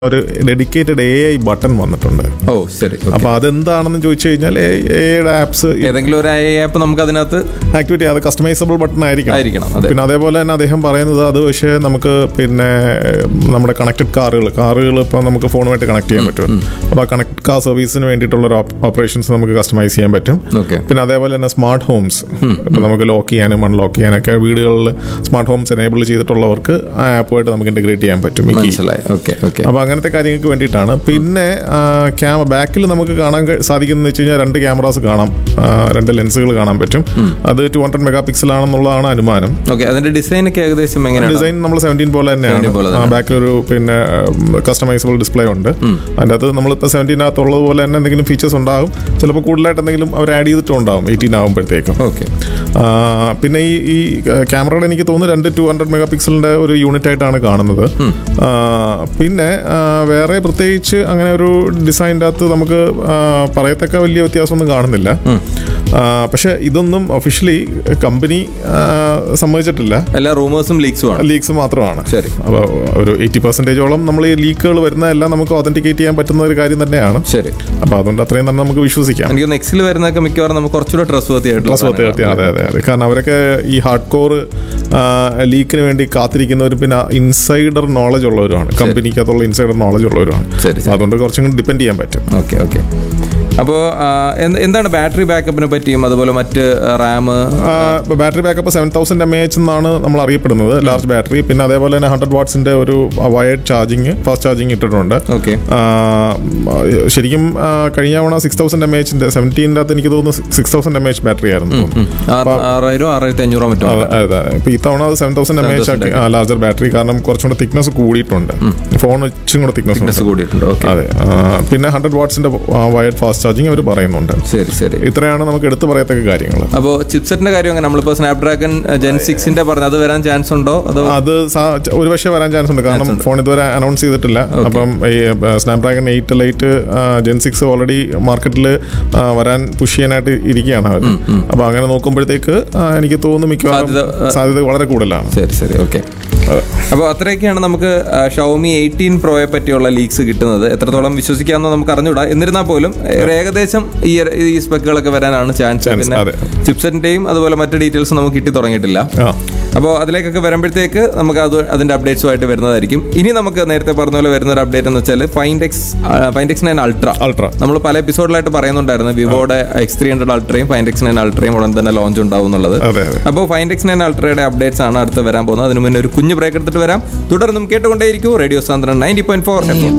ഒരു dedicated A I button വന്നിട്ടുണ്ട് ഓ ശരി okay. അപ്പൊ അതെന്താണെന്ന് ചോദിച്ചു കഴിഞ്ഞാൽ എയുടെ ആപ്സ് ഏതെങ്കിലും ഒരു ആപ്പ് നമുക്ക് അതിനകത്ത് ആക്ടിവിറ്റി അത് കസ്റ്റമൈസബിൾ ബട്ടൺ ആയിരിക്കണം ആയിരിക്കണം അതെ പിന്നെ അതേപോലെ തന്നെ അദ്ദേഹം പറയുന്നത് അത് പക്ഷേ നമുക്ക് പിന്നെ നമ്മുടെ കണക്റ്റഡ് കാറുകൾ കാറുകൾ ഇപ്പോൾ നമുക്ക് ഫോണുമായിട്ട് കണക്ട് ചെയ്യാൻ പറ്റും അപ്പോൾ ആ കണക്റ്റഡ് കാർ സർവീസിന് വേണ്ടിയിട്ടുള്ള ഒരു ഓപ്പറേഷൻസ് നമുക്ക് കസ്റ്റമൈസ് ചെയ്യാൻ പറ്റും ഓക്കെ പിന്നെ അതേപോലെ തന്നെ സ്മാർട്ട് ഹോംസ് ഇപ്പം നമുക്ക് ലോക്ക് ചെയ്യാനും അൺലോക്ക് ചെയ്യാനൊക്കെ വീടുകളിൽ സ്മാർട്ട് ഹോംസ് എനേബിൾ ചെയ്തിട്ടുള്ളവർക്ക് ആ ആപ്പുമായിട്ട് നമുക്ക് ഇന്റഗ്രേറ്റ് ചെയ്യാൻ പറ്റും ഈ key. മനസ്സിലായി ഓക്കെ ഓക്കെ അപ്പൊ അങ്ങനത്തെ കാര്യങ്ങൾക്ക് വേണ്ടിയിട്ടാണ് പിന്നെ ക്യാമ ബാക്കിൽ നമുക്ക് കാണാൻ കഴി- സാധിക്കുന്നത് വെച്ച് കഴിഞ്ഞാൽ രണ്ട് ക്യാമറാസ് കാണാം ആ, രണ്ട് ലെൻസുകൾ കാണാൻ പറ്റും അത് ടു ഹൺഡ്രഡ് മെഗാ പിക്സൽ ആണെന്നുള്ളതാണ് അനുമാനം ഓക്കെ അതിന്റെ ഡിസൈൻ ഒക്കെ ഏകദേശം എങ്ങനെയാണ് ഡിസൈൻ നമ്മൾ സെവൻറ്റീൻ പോലെ തന്നെയാണ് 17 പോലെ തന്നെ. ബാക്കിൽ ഒരു പിന്നെ കസ്റ്റമൈസബിൾ ഡിസ്പ്ലേ ഉണ്ട് അതിൻ്റെ അകത്ത് നമ്മളിപ്പോൾ സെവൻറ്റീനകത്തുള്ളത് പോലെ തന്നെ എന്തെങ്കിലും ഫീച്ചേഴ്സ് ഉണ്ടാകും ചിലപ്പോൾ കൂടുതലായിട്ട് എന്തെങ്കിലും അവർ ആഡ് ചെയ്തിട്ടുണ്ടാവും എയ്റ്റീൻ ആകുമ്പോഴത്തേക്കും ഓക്കെ ആ, പിന്നെ ഈ ഈ ക്യാമറയുടെ എനിക്ക് തോന്നുന്നു രണ്ട് ടു ഹൺഡ്രഡ് മെഗാ പിക്സലിന്റെ ഒരു യൂണിറ്റ് ആയിട്ടാണ് കാണുന്നത് ആ, പിന്നെ ആ, വേറെ പ്രത്യേകിച്ച് അങ്ങനെ ഒരു ഡിസൈൻ്റെ അകത്ത് നമുക്ക് ആ, പറയത്തക്ക വലിയ വ്യത്യാസമൊന്നും കാണുന്നില്ല ആ, പക്ഷെ ഇതൊന്നും ഒഫീഷ്യലി കമ്പനി സമ്മതിച്ചിട്ടില്ല എല്ലാ റൂമേഴ്സും ലീക്സും ആണ് ലീക്സ് മാത്രമാണ് ശരി. അപ്പോൾ ഒരു എയ്റ്റി പെർസെൻറ്റേജോളം നമ്മൾ ഈ ലീക്കുകൾ വരുന്നതെല്ലാം നമുക്ക് ഒതന്റിക്കേറ്റ് ചെയ്യാൻ പറ്റുന്ന ഒരു കാര്യം തന്നെയാണ് ശരി അപ്പോൾ അതുകൊണ്ട് അത്രയും തന്നെ നമുക്ക് വിശ്വസിക്കാം എനിക്ക് നെക്സ്റ്റിൽ വരുന്നതൊക്കെ മിക്കവാറും നമുക്ക് കുറച്ചുകൂടെ ട്രസ്റ്റ് പ്ലസ് പത്ത് കത്തി അതെ അതെ അതെ കാരണം അവരൊക്കെ ഈ ഹാർഡ് കോർ ലീക്കിന് വേണ്ടി കാത്തിരിക്കുന്നവരും പിന്നെ ഇൻസൈഡർ നോളജ് ഉള്ളവരുമാണ് കമ്പനിക്കകത്തുള്ള ഇൻസൈഡർ നോളജ് ഉള്ളവരുമാണ് ശരി, ശരി. അതുകൊണ്ട് കുറച്ചും കൂടി ഡിപ്പെൻഡ് ചെയ്യാൻ പറ്റും ഓക്കെ ഓക്കെ അപ്പോൾ എന്താണ് ബാറ്ററി ബാക്കപ്പിനെ പറ്റിയും അതുപോലെ മറ്റ് RAM battery backup seven thousand M H എന്നാണ് നമ്മൾ അറിയപ്പെടുന്നത് ലാർജ് ബാറ്ററി പിന്നെ അതേപോലെ തന്നെ ഹൺഡ്രഡ് വാട്ട്സിന്റെ ഒരു വയർഡ് ചാർജിങ് ഫാസ്റ്റ് ചാർജിങ് ഇട്ടിട്ടുണ്ട് ഓക്കെ ആ, ശരിക്കും ആ, കഴിഞ്ഞ തവണ സിക്സ് തൗസൻഡ് എം എച്ചിന്റെ സെവൻറ്റീൻ്റെ അകത്ത് എനിക്ക് തോന്നുന്നു six thousand M H battery ആയിരുന്നു തോന്നുന്നു ആറായിരം ആറായിരത്തി അഞ്ഞൂറോ മറ്റോ അതെ, അതെ ഇപ്പൊ ഇത്തവണ അത് സെവൻ തൗസൻഡ് എം എച്ച് ആക്കി ലാർജർ ബാറ്ററി കാരണം കുറച്ചും കൂടെ തിക്നെസ് കൂടിയിട്ടുണ്ട് ഫോൺ വെച്ചും കൂടെ തിക്നെസ് ഉണ്ട് ബസ് കൂടിയിട്ടുണ്ട് ഓക്കെ അതെ ആ, പിന്നെ ഹൺഡ്രഡ് വാട്ട്സിന്റെ വയർഡ് ഫാസ്റ്റ് ചാർജിങ് അവർ പറയുന്നുണ്ട് ശരി ശരി ഇത്രയാണ് നമുക്ക് എടുത്തു പറയത്തക്ക കാര്യങ്ങൾ അപ്പോൾ ചിപ്സെറ്റിന്റെ കാര്യം അങ്ങനെ നമ്മളിപ്പോൾ സ്നാപ്ഡ്രാഗൺ ജെൻ സിക്സിന്റെ പറഞ്ഞ അത് വരാൻ ചാൻസ് ഉണ്ടോ അതോ അത് സാ- ഒരു പക്ഷേ വരാൻ ചാൻസ് ഉണ്ട് കാരണം ഫോൺ ഇതുവരെ അനൗൺസ് ചെയ്തിട്ടില്ല അപ്പം ഈ Snapdragon eight lite gen six already മാർക്കറ്റിൽ വരാൻ പുഷ് ചെയ്യാനായിട്ട് ഇരിക്കുകയാണ് അവർ അപ്പൊ അങ്ങനെ നോക്കുമ്പോഴത്തേക്ക് ആ, എനിക്ക് തോന്നുന്നു മിക്കവാറും സാധ്യത, സാധ്യത വളരെ കൂടുതലാണ് ശരി ശരി ഓക്കെ അപ്പോൾ അത്രയൊക്കെയാണ് നമുക്ക് ഷവമി എയ്റ്റീൻ പ്രോയെ പറ്റിയുള്ള ലീക്സ് കിട്ടുന്നത് എത്രത്തോളം വിശ്വസിക്കാമെന്ന് നമുക്ക് അറിഞ്ഞൂടാ എന്നിരുന്നാൽ പോലും ഒരു ഏകദേശം ഈ ഈ സ്പെക്കുകളൊക്കെ വരാനാണ് ചാൻസ് Chance, പിന്നെ അതെ. ചിപ്സെറ്റിന്റെയും അതുപോലെ മറ്റു ഡീറ്റെയിൽസ് നമുക്ക് കിട്ടി തുടങ്ങിയിട്ടില്ല ആ അപ്പോൾ അതിലേക്കൊക്കെ വരുമ്പോഴത്തേക്ക് നമുക്ക് അത് അതിന്റെ അപ്ഡേറ്റ്സുമായിട്ട് വരുന്നതായിരിക്കും ഇനി നമുക്ക് നേരത്തെ പറഞ്ഞ പോലെ വരുന്ന ഒരു അപ്ഡേറ്റ് എന്ന് വെച്ചാൽ find X find X nine ultra ultra നമ്മൾ പല എപ്പിസോഡിലായിട്ട് പറയുന്നുണ്ടായിരുന്നു വിവോയുടെ എക്സ് ത്രീ ഹൺഡ്രഡ് അൾട്രയും ഫൈൻഡെക്സ് നയൻ അൾട്രയും ഉടൻ തന്നെ ലോഞ്ച് ഉണ്ടാവും എന്നുള്ളത് അതെ അതെ അപ്പോൾ ഫൈൻഡെക്സ് നയൻ അൾട്രയുടെ അപ്ഡേറ്റ്സ് ആണ് അടുത്ത് വരാൻ പോകുന്നത് അതിന് മുന്നേ ഒരു കുഞ്ഞു ബ്രേക്ക് എടുത്തിട്ട് വരാം തുടർന്നും കേട്ടുകൊണ്ടേയിരിക്കും റേഡിയോ സാന്ദ്രൻ നയൻറ്റി പോയിന്റ് ഫോർ